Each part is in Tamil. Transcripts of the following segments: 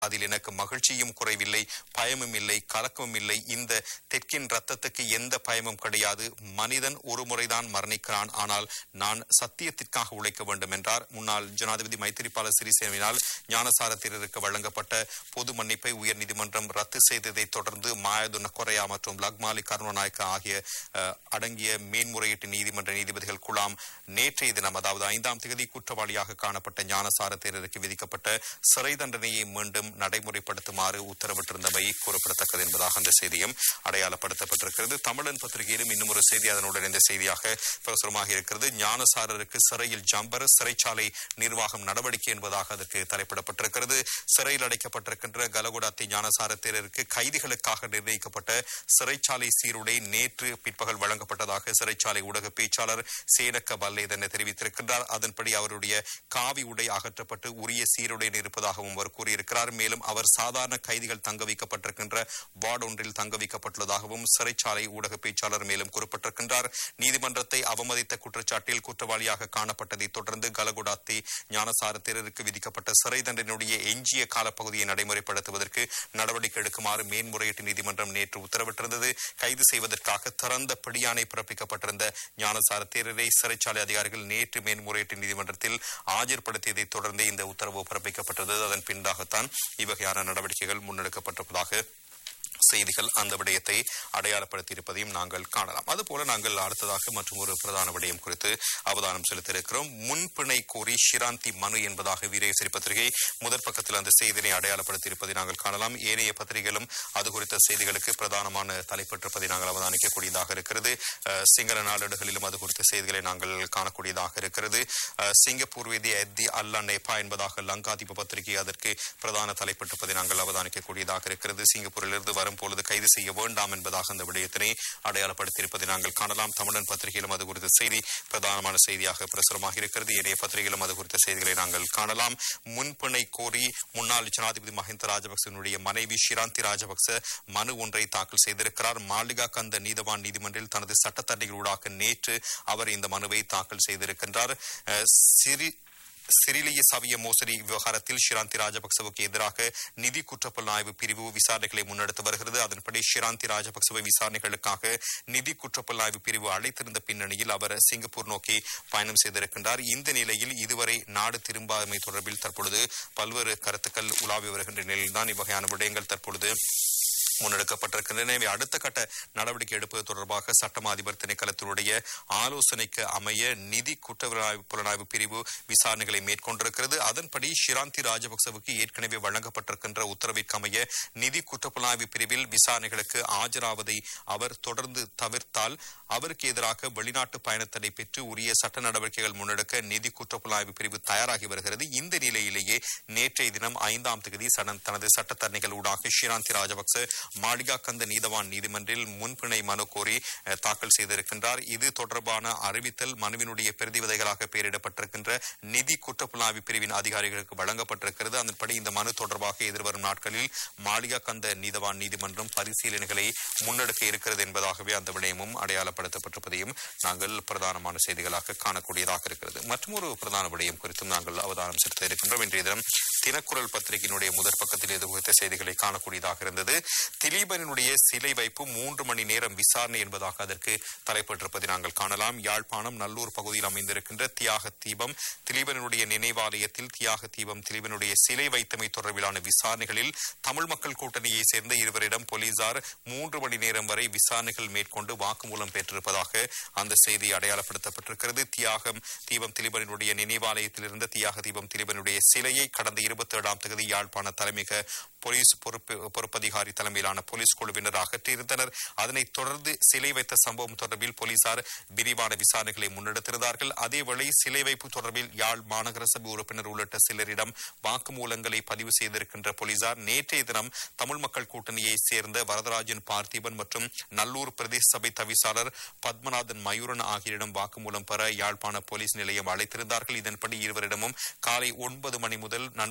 அதில் எனக்கு மகிழ்ச்சியும் குறைவில்லை பயமும் இல்லை கலக்கமும் இல்லை இந்த தெற்கின் ரத்தத்துக்கு எந்த பயமும் கிடையாது மனிதன் ஒரு முறைதான் மரணிக்கிறான் ஆனால் நான் சத்தியத்திற்காக உழைக்க வேண்டும் என்றார் முன்னாள் ஜனாதிபதி மைத்திரிபால சிறிசேனவினால் ஞானசாரத்திற்கு வழங்கப்பட்ட பொது மன்னிப்பை உயர்நீதிமன்றம் ரத்து செய்ததை தொடர்ந்து மாயதுன கொரையா மற்றும் லக்மாலி கருணாநாயக்க ஆகிய அஹ், அடங்கிய மேன்முறையீட்டு நீதிமன்ற நீதிபதிகள் குழாம் நேற்றைய தினம் அதாவது ஐந்தாம் தேதி குற்றவாளியாக காணப்பட்ட ஞானசார தேரருக்கு விதிக்கப்பட்ட சிறை தண்டனையை மீண்டும் நடைமுறைப்படுத்துமாறு உத்தரவிட்டிருந்தமை கூறப்படத்தக்கது என்பதாக அந்த செய்தியும் அடையாளப்படுத்தப்பட்டிருக்கிறது தமிழன் பத்திரிகையிலும் இன்னும் ஒரு செய்தி அதனுடன் இந்த செய்தியாக பிரசுரமாக இருக்கிறது ஞானசாரருக்கு சிறையில் ஜம்பர் சிறைச்சாலை நிர்வாகம் நடவடிக்கை என்பதாக அதற்கு தலைப்பிடப்பட்டிருக்கிறது சிறையில் அடைக்கப்பட்டிருக்கின்ற கலகுடாத்தி ஞானசார தேரருக்கு கைதிகளுக்காக நிர்ணயிக்கப்பட்ட சிறைச்சாலை சீருடை நேற்று பிற்பகல் வழங்கப்பட்டதாக சிறைச்சாலை ஊடக பேச்சாளர் சேனக்க பல்லேதன் தெரிவித்திருக்கின்றார் அதன்படி அவருடைய காவி உடை அகற்றப்பட்டு உரிய சீருடையில் இருப்பதாகவும் அவர் கூறியிருக்கிறார் மேலும் அவர் சாதாரண கைதிகள் தங்க வைக்கப்பட்டிருக்கின்ற வார்டு ஒன்றில் தங்க வைக்கப்பட்டுள்ளதாகவும் சிறைச்சாலை ஊடக பேச்சாளர் மேலும் குறிப்பிட்டிருக்கின்றார் நீதிமன்றத்தை அவமதித்த குற்றச்சாட்டில் குற்றவாளியாக காணப்பட்டதை தொடர்ந்து கலகுடாத்தி ஞானசார தேரருக்கு விதிக்கப்பட்ட சிறை தண்டனையுடைய எஞ்சிய காலப்பகுதியை நடைமுறைப்படுத்துவதற்கு நடவடிக்கை எடுக்குமாறு மேன்முறையீட்டு நீதிமன்றம் நேற்று உத்தரவிட்டிருந்தது கைது செய்வதற்காக திறந்த பிடியாணை பிறப்பிக்கப்பட்டிருந்த ஞானசார தேரரை சிறைச்சாலை அதிகாரிகள் நேற்று மேன்முறையீட்டு நீதிமன்றத்தில் ஆஜர்படுத்தியதை தொடர்ந்து இந்த உத்தரவு பிறப்பிக்கப்பட்டது அதன் பின்னாகத்தான் இவ்வகையான நடவடிக்கைகள் முன்னெடுக்கப்பட்டிருப்பதாக செய்திகள் அந்த விடயத்தை அடையாளப்படுத்தியிருப்பதையும் நாங்கள் காணலாம் அதுபோல நாங்கள் அடுத்ததாக மற்றும் ஒரு பிரதான விடயம் குறித்து அவதானம் செலுத்த இருக்கிறோம் முன்பிணை கோரி ஷிராந்தி மனு என்பதாக வீரேசரி பத்திரிகை முதற் பக்கத்தில் அந்த செய்தியை அடையாளப்படுத்தியிருப்பதை நாங்கள் காணலாம் ஏனைய பத்திரிகைகளும் அது குறித்த செய்திகளுக்கு பிரதானமான தலைப்பட்டிருப்பதை நாங்கள் அவதானிக்கக்கூடியதாக இருக்கிறது அஹ், சிங்கள நாளேடுகளிலும் அது குறித்த செய்திகளை நாங்கள் காணக்கூடியதாக இருக்கிறது அஹ், சிங்கப்பூர் வேதி எத்தி அல்லா நேபா என்பதாக லங்காதீப பத்திரிகை அதற்கு பிரதான தலைப்பட்டிருப்பதை நாங்கள் அவதானிக்கக்கூடியதாக இருக்கிறது சிங்கப்பூரிலிருந்து வரும் பொழுது கைது செய்ய வேண்டாம் என்பதாக அந்த விடயத்தினை அடையாளப்படுத்தியிருப்பதை நாங்கள் காணலாம் தமிழன் பத்திரிகையிலும் அது குறித்த செய்தி பிரதானமான செய்தியாக பிரசுரமாக இருக்கிறது ஏனைய பத்திரிகையிலும் அது குறித்த செய்திகளை நாங்கள் காணலாம் முன்பிணை கோரி முன்னாள் ஜனாதிபதி மஹிந்த ராஜபக்சனுடைய மனைவி ஷிராந்தி ராஜபக்ச மனு ஒன்றை தாக்கல் செய்திருக்கிறார் மாளிகா கந்த நீதவான் நீதிமன்றில் தனது சட்டத்தரணிகளூடாக நேற்று அவர் இந்த மனுவை தாக்கல் செய்திருக்கின்றார் அஹ், சிறி சிறிலிய சவிய மோசடி விவகாரத்தில் ஷிராந்தி ராஜபக்சவுக்கு எதிராக நிதி குற்றப்புலனாய்வு பிரிவு விசாரணைகளை முன்னெடுத்து வருகிறது அதன்படி ஷிராந்தி ராஜபக்சவை விசாரணைகளுக்காக நிதி குற்றப்புலனாய்வு பிரிவு அழைத்திருந்த பின்னணியில் அவர் சிங்கப்பூர் நோக்கி பயணம் செய்திருக்கின்றார் இந்த நிலையில் இதுவரை நாடு திரும்பாமை தொடர்பில் தற்பொழுது பல்வேறு கருத்துக்கள் உலாவி வருகின்ற நிலையில்தான் இவ்வகையான விடயங்கள் தற்பொழுது முன்னெடுக்கப்பட்டிருக்கின்றன எனவே அடுத்த கட்ட நடவடிக்கை எடுப்பது தொடர்பாக சட்டமா அதிபர் திணைக்களத்தினுடைய ஆலோசனைக்கு அமைய நிதி குற்றப்புலனாய்வு புலனாய்வு பிரிவு விசாரணைகளை மேற்கொண்டிருக்கிறது அதன்படி ஷிராந்தி ராஜபக்சவுக்கு ஏற்கனவே வழங்கப்பட்டிருக்கின்ற உத்தரவிற்கு அமைய நிதி குற்றப்புலனாய்வு பிரிவில் விசாரணைகளுக்கு ஆஜராவதை அவர் தொடர்ந்து தவிர்த்தால் அவருக்கு எதிராக வெளிநாட்டு பயணத்தடை பெற்று உரிய சட்ட நடவடிக்கைகள் முன்னெடுக்க நிதி குற்றப்புலனாய்வு பிரிவு தயாராகி வருகிறது இந்த நிலையிலேயே நேற்றைய தினம் ஐந்தாம் தேதி சடன் தனது சட்டத்தரணிகள் ஊடாக ஷிராந்தி ராஜபக்ச மாளிகா கந்த நீதவான் நீதிமன்றில் முன்பிணை மனு கோரி அஹ், தாக்கல் செய்திருக்கின்றார் இது தொடர்பான அறிவித்தல் மனுவினுடைய பிரதிவிதைகளாக பெயரிடப்பட்டிருக்கின்ற நிதி குற்றப்புலனாய்வு பிரிவின் அதிகாரிகளுக்கு வழங்கப்பட்டிருக்கிறது அதன்படி இந்த மனு தொடர்பாக எதிர்வரும் நாட்களில் மாளிகா கந்த நீதவான் நீதிமன்றம் பரிசீலனைகளை முன்னெடுக்க இருக்கிறது என்பதாகவே அந்த விடயமும் அடையாளப்படுத்தப்பட்டிருப்பதையும் நாங்கள் பிரதானமான செய்திகளாக காணக்கூடியதாக இருக்கிறது மற்றொரு பிரதான விடயம் குறித்தும் நாங்கள் அவதானம் செலுத்த இருக்கின்றோம் இன்றைய தினம் தினக்குரல் பத்திரிகையினுடைய முதற் பக்கத்தில் இது குறித்த செய்திகளை காணக்கூடியதாக இருந்தது திலீபனுடைய சிலை வைப்பு மூன்று மணி நேரம் விசாரணை என்பதாக அதற்கு தலைப்பட்டிருப்பதை நாங்கள் காணலாம் யாழ்ப்பாணம் நல்லூர் பகுதியில் அமைந்திருக்கின்ற தியாக தீபம் திலீபனுடைய நினைவாலயத்தில் தியாக தீபம் திலீபனுடைய சிலை வைத்தமை தொடர்பிலான விசாரணைகளில் தமிழ் மக்கள் கூட்டணியை சேர்ந்த இருவரிடம் போலீசார் மூன்று மணி நேரம் வரை விசாரணைகள் மேற்கொண்டு வாக்குமூலம் பெற்றிருப்பதாக அந்த செய்தி அடையாளப்படுத்தப்பட்டிருக்கிறது தியாகம் தீபம் திலீபனுடைய நினைவாலயத்தில் இருந்த தியாக தீபம் திலீபனுடைய சிலையை கடந்த இருபத்தி ஏழாம் தேதி யாழ்ப்பாண தலைமையக போலீஸ் பொறுப்பு பொறுப்பதிகாரி தலைமையிலான போலீஸ் குழுவினர் அகற்றியிருந்தனர் அதனைத் தொடர்ந்து சிலை வைத்த சம்பவம் தொடர்பில் போலீசார் விரிவான விசாரணைகளை முன்னெடுத்திருந்தார்கள் அதேவேளை சிலை வைப்பு தொடர்பில் யாழ் மாநகர சபை உறுப்பினர் உள்ளிட்ட சிலரிடம் வாக்குமூலங்களை பதிவு செய்திருக்கின்ற போலீசார் நேற்றைய தினம் தமிழ் மக்கள் கூட்டணியை சேர்ந்த வரதராஜன் பார்த்திபன் மற்றும் நல்லூர் பிரதேச சபை தவிசாளர் பத்மநாதன் மயூரன் ஆகியோரிடம் வாக்குமூலம் பெற யாழ்ப்பாண போலீஸ் நிலையம் அழைத்திருந்தார்கள் இதன்படி இருவரிடமும் காலை ஒன்பது மணி முதல் நண்பகல்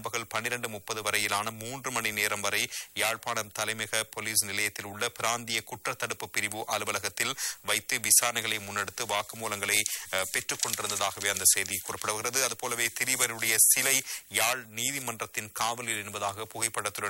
நண்பகல் பன்னிரண்டு முப்பது வரையிலான மூன்று மணி நேரம் வரை யாழ்ப்பாணம் தலைமையக போலீஸ் நிலையத்தில் உள்ள பிராந்திய குற்றத்தடுப்பு பிரிவு அலுவலகத்தில் வைத்து விசாரணைகளை முன்னெடுத்து வாக்குமூலங்களை அஹ், பெற்றுக் கொண்டிருந்ததாகவே அந்த செய்தி குறிப்பிடுகிறது அதுபோலவே திரிவருடைய சிலை யாழ் நீதிமன்றத்தின் காவலில் என்பதாக புகைப்படத்துடன்